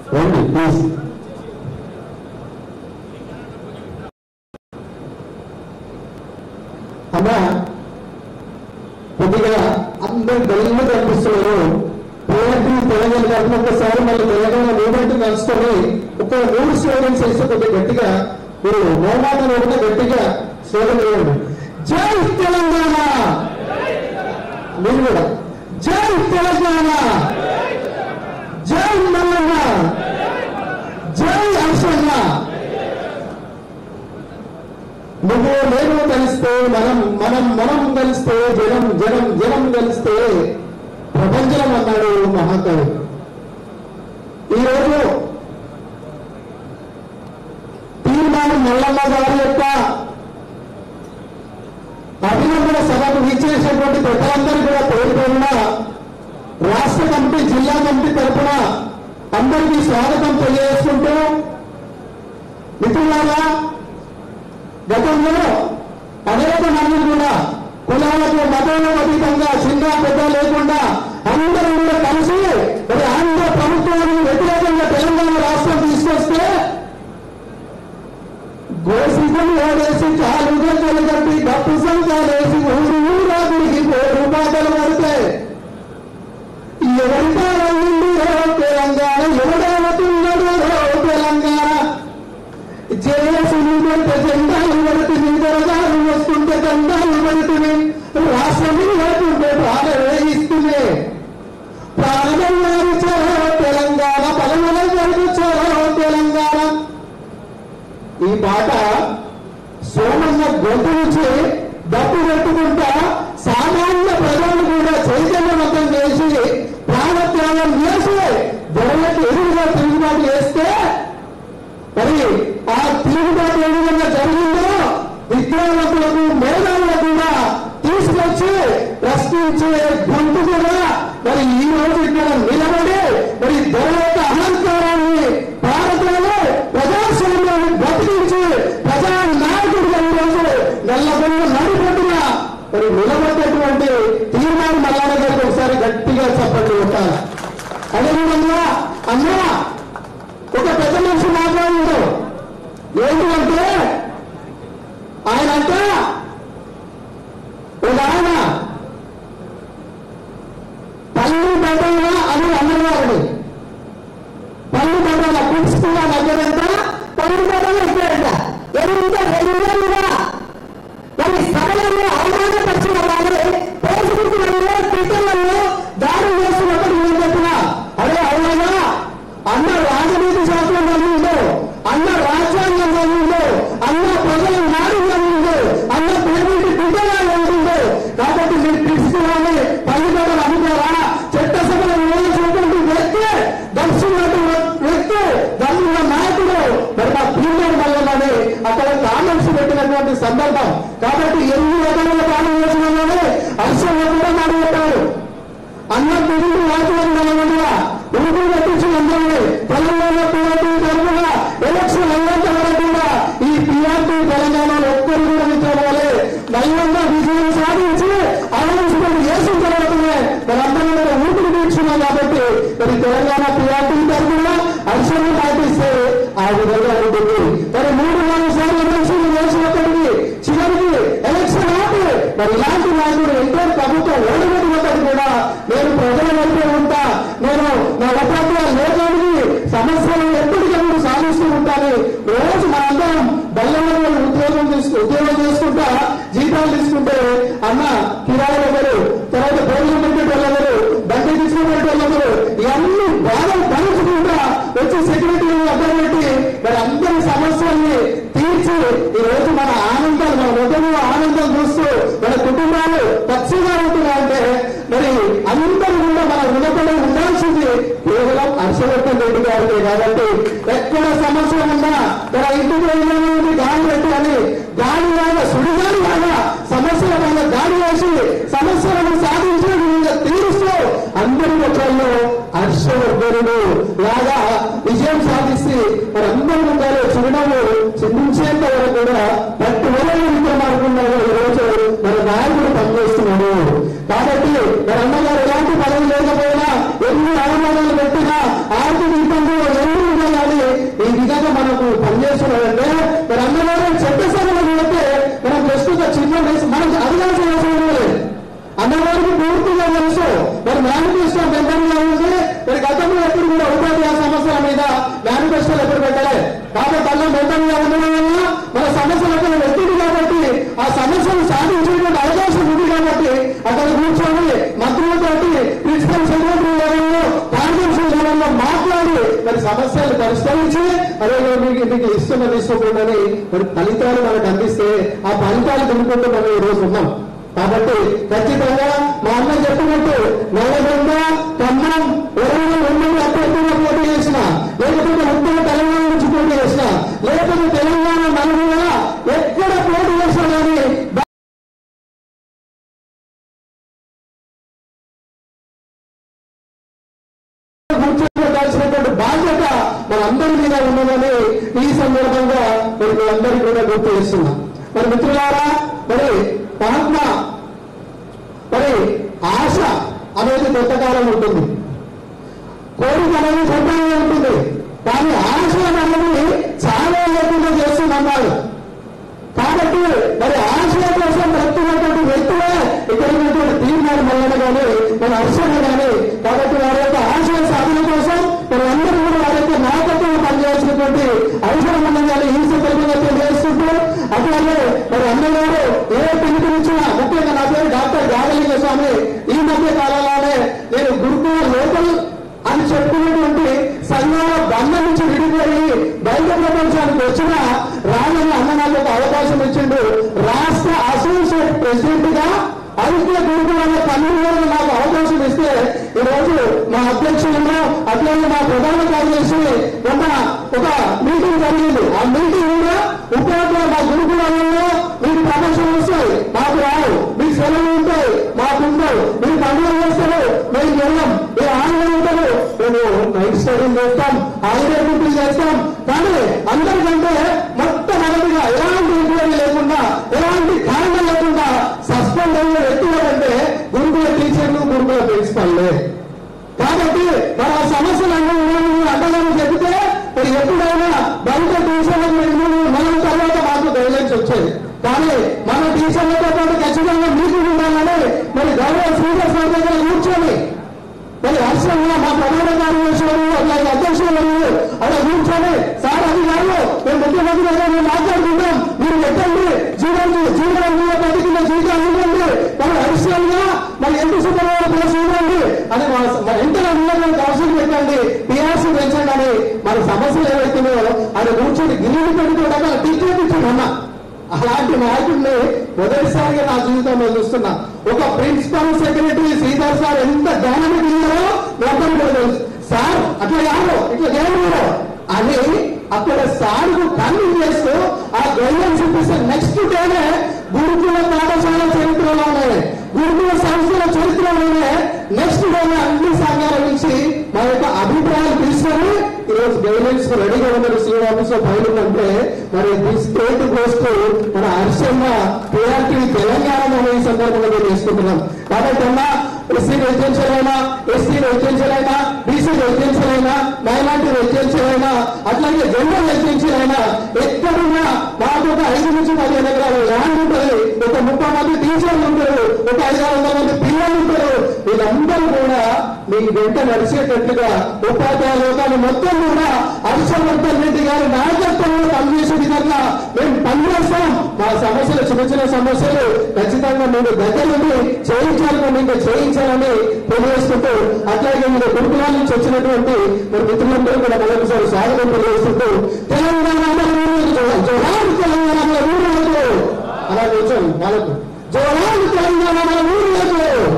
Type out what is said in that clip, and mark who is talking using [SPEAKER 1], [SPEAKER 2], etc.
[SPEAKER 1] రండి ప్లీజ్ అమ్మా కొద్దిగా అందరు గల్లీలో కనిపిస్తున్నారు పేరెంట్ తెలంగాణ కాకుండా ఒకసారి మళ్ళీ తెలంగాణ మూమెంట్ కలుసుకొని ఒక మూడు స్లోగన్స్ వేస్తే కొద్దిగా గట్టిగా మీరు మోమాట లేకుండా గట్టిగా స్లోగన్ వేయండి జై తెలంగాణ మీరు కూడా జై తెలంగాణ జై మల్లన్న జై హర్షన్న నువ్వు నేను కలిస్తే మనం మనం మనం కలిస్తే జనం జనం జనం కలిస్తే ప్రపంచం అన్నాడు మహాకవి ఈరోజు తీర్మానం మల్లమ్మ గారి యొక్క అభినందన సభకు విచ్చేసినటువంటి ప్రజలందరూ కూడా పేరు పేరున రాష్ట్ర కమిటీ జిల్లా కమిటీ తరఫున అందరికీ స్వాగతం తెలియజేసుకుంటూ మిత్రులారా గతంలో అనేక మంది కూడా కులాలకు మతాలకు అతీతంగా చిన్న పెద్ద లేకుండా అందరూ కూడా కలిసి మరి ఆంధ్ర ప్రభుత్వానికి వ్యతిరేకంగా తెలంగాణ రాష్ట్రం తీసుకొస్తే గోసిజం ఓడేసి కాలుగా కలగట్టి డప్పు సంచాలేసి ఊరు ఊరా తిరిగి పోరు పాటలు పడితే ఎవరితో తెలంగాణ ఎవడవుతున్నాడో తెలంగాణ చేయాల్సిందంటే జెండాలు పడుతుంది దొరగాలు వస్తుంటే దండాలు పడుతుంది రాష్ట్రం లేకుంటే ప్రాణం వేయిస్తుంది ప్రాణం వారిచారో తెలంగాణ పలమలం జరిగించారో తెలంగాణ ఈ పాట సోమన్న గొంతు నుంచి డబ్బు పెట్టుకుంటా సామాన్య ప్రజలను కూడా చైతన్యవంతం చేసి ప్రాణత్యాగం చేసి దొరలకు ఎదురుగా తిరుగుబాటు చేస్తే మరి ఆ తిరుగుబాటు ఏ విధంగా జరిగిందో విద్యావంతులకు మేధావులకు కూడా తీసుకొచ్చి ప్రశ్నించే గొంతు కూడా మరి ఈ రోజు ఇక్కడ నిలబడి మరి దొర యొక్క అహంకారాన్ని భారతంలో ప్రజాస్వామ్యాన్ని బతికించి ప్రజా నాయకుడిగా ఈ రోజు నల్లగొండ నడిపట్టున మరి నిలబడ్డటువంటి తీర్మానం మల్లాన గారికి ఒకసారి గట్టిగా చెప్పండి కొట్టాలి అదేవిధంగా అన్నా ఒక పెద్ద మనిషి మాట్లాడాడు ఏంటంటే ఆయన అంట ఒక ఆయన పల్లి బట్టల అని అన్నవారిని పల్లి బట్టల పుస్తకాల దగ్గరంట పల్లి బట్టలు ఇచ్చారంట ఎదురుగా ఎదురుగా మరి సభలలో అవమానపరిచిన వాళ్ళు ఫేస్బుక్లలో ట్విట్టర్లలో దాడి చేస్తున్నప్పుడు నేను చెప్పిన అరే అవునా అన్న రాజనీతి శాస్త్రం చదివిందో అన్న రాజ్యాంగం చదివిందో అన్న ప్రజల నాడు చదివిందో అన్న పేమెంట్ బిడ్డగా చదివిందో కాబట్టి మీరు తీసుకురాని పల్లిగడలు అనుకోరా చట్టసభలో నియోజకవర్గం వ్యక్తి దర్శనటువంటి వ్యక్తి దళిత నాయకుడు మరి మా పీరియడ్ వల్లనే అక్కడ కామెంట్స్ పెట్టినటువంటి సందర్భం కాబట్టి ఎన్ని రకాల కాలం చేసిన హర్షంగా కూడా మాట్లాడతారు అన్న తిరిగి నాయకులను నల్లగొండగా ఉరుకు పెట్టించిన అందరినీ తెలంగాణ పీఆర్టీ తరఫున ఎలక్షన్ అయ్యేంత వరకు కూడా ఈ పీఆర్టీ తెలంగాణలో ఒక్కరు కూడా నిద్రపోలే నల్లంగా విజయం సాధించి అనౌన్స్మెంట్ చేసిన తర్వాతనే మనందరం కూడా ఊపిరి పీల్చున్నాం కాబట్టి మరి తెలంగాణ పీఆర్టీ తరఫున హర్షాన్ని పాటిస్తే ఆ విధంగా ఉంటుంది మరి మూడు నాలుగు సార్లు ఎలక్షన్ చేసినప్పటికీ చివరికి ఎలక్షన్ ఆపి మరి ఇలాంటి నాయకుడు ఎంతో ప్రభుత్వం ఓడిపోతున్నప్పటికీ కూడా నేను ప్రజల వైపే ఉంటా నేను నా ఉపాధ్యాయులు లేదని సమస్యలను ఎప్పటికప్పుడు సాధిస్తూ ఉంటాను రోజు మనందరం బల్లెల్లో ఉద్యోగం తీసుకు ఉద్యోగం చేసుకుంటా జీతాలు తీసుకుంటే అన్న కిరాయి ఎవరు తర్వాత భోజనం పెట్టే వాళ్ళెవరు బండి తీసుకునే వాళ్ళెవరు ఇవన్నీ బాధలు భరించుకుంటా వచ్చి సెక్యూరిటీ అడ్డం పెట్టి మరి అందరి సమస్యల్ని తీర్చి ఈ రోజు మన ఆనందాలు మన ముఖంలో ఆనందం చూస్తూ మన కుటుంబాలు పచ్చిగా ఉంటున్నాయంటే మరి అందరూ కూడా మన రుణపడి ఉండాల్సింది కేవలం హర్షవర్ధన్ రెడ్డి గారికి కాబట్టి ఎక్కడ సమస్య ఉన్నా తన ఇంటికి వెళ్ళినటువంటి గాలి పెట్టి అని గాలి లాగా సుడిగాలి లాగా సమస్యల మీద గాలి వేసి సమస్యలను సాధించే విధంగా తీరుస్తూ అందరి ముఖంలో హర్షవర్ధనుడు లాగా విజయం సాధిస్తే మనందరి ముఖాలు చిరునవ్వు చిందించేంత వరకు కూడా పట్టు వరకు అనుకున్నారు ఈ రోజు మన నాయకుడు పనిచేస్తున్నాడు కాబట్టి మన అన్నగారు ఎలాంటి పదవి లేకపోయినా ఎన్ని అవమానాలు పెట్టినా ఆర్థిక ఇబ్బందులు ఎన్ని విధంగా మనకు పనిచేస్తున్నారంటే మరి అందరూ చట్టసభలో పోతే మనం జస్ట్ ఒక చిన్న వయసు మనం అడగాల్సిన అవసరం లేదు అన్నవారికి పూర్తిగా తెలుసు మరి మేనిఫెస్టో మెంబర్గా ఉంది మరి గతంలో ఎప్పుడు కూడా ఉపాధ్యాయ సమస్యల మీద మేనిఫెస్టోలు ఎప్పుడు పెట్టలే కాబట్టి అలా మెంబర్గా ఉండడం వల్ల మన సమస్యలు అక్కడ వ్యక్తిది కాబట్టి ఆ సమస్యలు సాధించేటువంటి అవకాశం ఉంది కాబట్టి అక్కడ కూర్చొని మంత్రులతోటి ప్రిన్సిపల్ సెక్రటరీ లెవెల్లో కార్యదర్శి లెవెల్లో మాట్లాడి మరి సమస్యలు పరిష్కరించి అదే మీకు మీకు ఇస్తున్న తీసుకోకుండా మరి ఫలితాలు మనకు అందిస్తే ఆ ఫలితాలు తినుకుంటూ మనం ఈ రోజు ఉన్నాం కాబట్టి ఖచ్చితంగా మా అన్న చెప్పినట్టు నల్లగొండ ఖమ్మం వరంగల్ రెండు అభ్యర్థులుగా పోటీ చేసిన లేకపోతే ఉత్తర తెలంగాణ నుంచి పోటీ చేసిన లేకపోతే తెలంగాణ నలుగుర ఎక్కడ పోటీ చేసినా కానీ గుర్తించాల్సినటువంటి బాధ్యత మనందరి మీద ఉన్నదని ఈ సందర్భంగా మరి మీ అందరికీ కూడా గుర్తు చేస్తున్నా మరి మిత్రులారా మరి మహాత్మా మరి ఆశ అనేది కొంతకాలం ఉంటుంది కోరిక అనేది కొంతకాలం ఉంటుంది కానీ ఆశ అనేది చాలా లేకుండా చేస్తుందన్నారు కాబట్టి మరి ఆశయ కోసం బ్రతుకున్నటువంటి వ్యక్తులే ఇక్కడ ఉన్నటువంటి తీర్మానం వలన కానీ మన హర్షణ కానీ కాబట్టి వారి యొక్క ఆశయ సాధన కోసం మరి అందరూ కూడా వారి యొక్క నాయకత్వం పనిచేయాల్సినటువంటి అవసరం ఉన్నదని ఈ సందర్భంగా తెలియజేస్తుంటూ అట్లాగే మరి అన్నగారు ఏ పిలుపునిచ్చినా ముఖ్యంగా నా పేరు డాక్టర్ గాదలింగ స్వామి ఈ మధ్య కాలంలోనే నేను గురుకుల లోకల్ అని చెప్పుకునేటువంటి సంఘాల బంధం నుంచి విడిపోయి బయట ప్రపంచానికి వచ్చిన రాజన్న అన్న నాకు ఒక అవకాశం ఇచ్చిండు రాష్ట్ర అసోసియేట్ ప్రెసిడెంట్ గా ఐక్య గురుకులంలో పన్నెండు నాకు అవకాశం ఇస్తే ఈ రోజు మా అధ్యక్షులను అట్లాగే మా ప్రధాన కార్యదర్శి మొన్న ఒక మీటింగ్ జరిగింది ఆ మీటింగ్ కూడా ఉపాధ్యాయ మా గురుకులంలో మీకు ప్రమోషన్ వస్తాయి మాకు రావు మీకు సెలవులు ఉంటాయి మాకు ఉండవు మీరు పండుగ చేస్తారు మేము వెళ్ళాం మీరు ఆనందం ఉంటారు మేము నైట్ స్టడీ చేస్తాం హాలిడే డ్యూటీ చేస్తాం కానీ అందరికంటే మొట్టమొదటిగా ఎలాంటి ఎంక్వైరీ లేకుండా ఎలాంటి కారణం లేకుండా సస్పెండ్ అయ్యే వ్యక్తులు అంటే గురుకుల టీచర్లు గురుకుల ప్రిన్సిపల్లే కాబట్టి మరి ఆ సమస్యలన్నీ అడ్డగానే చెబితే మరి ఎప్పుడైనా బయట టీచర్లకు మనం తర్వాత మాకు గైడ్లైన్స్ వచ్చేది కానీ మన టీచర్లతో పాటు ఖచ్చితంగా మీకు ఉండాలని మరి గౌరవ శ్రీధర్ సార్ దగ్గర కూర్చొని మరి హర్షంగా మా ప్రధాన కార్యదర్శి అట్లాగే అధ్యక్షులు అలా కూర్చొని సార్ అది కాదు మేము ముఖ్యమంత్రి గారు మేము మాట్లాడుకుంటాం మీరు పెట్టండి జీవనం జీవనం బతికిన జీవితాలు ఇవ్వండి మరి హర్షంగా మరి ఎంత సుఖమైన ప్లేస్ ఇవ్వండి అని మా మా ఇంటర్ ఉన్నటువంటి అవసరం పెట్టండి టీఆర్సీ పెంచండి అని మన సమస్యలు ఏవైతున్నాయో ఆయన కూర్చొని గిన్నెలు పెట్టుకోవడం టీచర్ ఇచ్చాడు అన్న అలాంటి నాయకుడిని మొదటిసారిగా నా జీవితంలో చూస్తున్నా ఒక ప్రిన్సిపల్ సెక్రటరీ శ్రీధర్ సార్ ఎంత డైనమిక్ ఉన్నారో మొత్తం కూడా తెలుసు సార్ అట్లా కాదు ఇట్లా చేయకూడదు అని అక్కడ సార్కు కన్విన్స్ చేస్తూ ఆ గైడెన్స్ చూపిస్తే నెక్స్ట్ డేనే గురుకుల పాఠశాల చరిత్రలోనే గురుకుల సంస్థల చరిత్రలోనే నెక్స్ట్ డేనే అన్ని సంఘాల నుంచి మా యొక్క అభిప్రాయాలు తీసుకొని ఈరోజు గైడెన్స్ రెడీగా ఉన్నారు శ్రీరామస్ ఫైల్ అంటే మరి దిస్ స్టేట్ కోస్ట్ మన హర్షమ్మ పిఆర్టీ తెలంగాణ ఈ సందర్భంగా మేము చేసుకుంటున్నాం కాబట్టి అన్న ఎస్సీ రెసిడెన్షియల్ అయినా ఎస్సీ రెసిడెన్షియల్ అయినా బీసీ రెసిడెన్షియల్ అయినా మైనార్టీ రెసిడెన్షియల్ అయినా అట్లాగే జనరల్ రెసిడెన్షియల్ అయినా ఎక్కడున్నా మాకు ఒక ఐదు నుంచి పదిహేను ఎకరాల ల్యాండ్ ఉంటుంది ఒక ముప్పై మంది టీచర్లు ఉంటారు ఒక ఐదు ఆరు వందల మంది పిల్లలు ఉంటారు వీళ్ళందరూ కూడా మీ వెంట నడిచేటట్లుగా ఉపాధ్యాయ లోకాలు మొత్తం కూడా హర్షవర్ధన్ రెడ్డి గారి నాయకత్వంలో పనిచేసే విధంగా మేము పనిచేస్తాం మా సమస్యలు చిన్న చిన్న సమస్యలు ఖచ్చితంగా మీరు దగ్గర నుండి చేయించాలని మీకు చేయించాలని తెలియజేస్తుంటూ అట్లాగే మీరు గురుకులాల నుంచి వచ్చినటువంటి మరి మిత్రులందరూ కూడా మరొకసారి స్వాగతం తెలియజేస్తుంటూ తెలంగాణ జోహార్ తెలంగాణ ఊరు అలా కూర్చోండి వాళ్ళకు జోహార్ తెలంగాణ ఊరు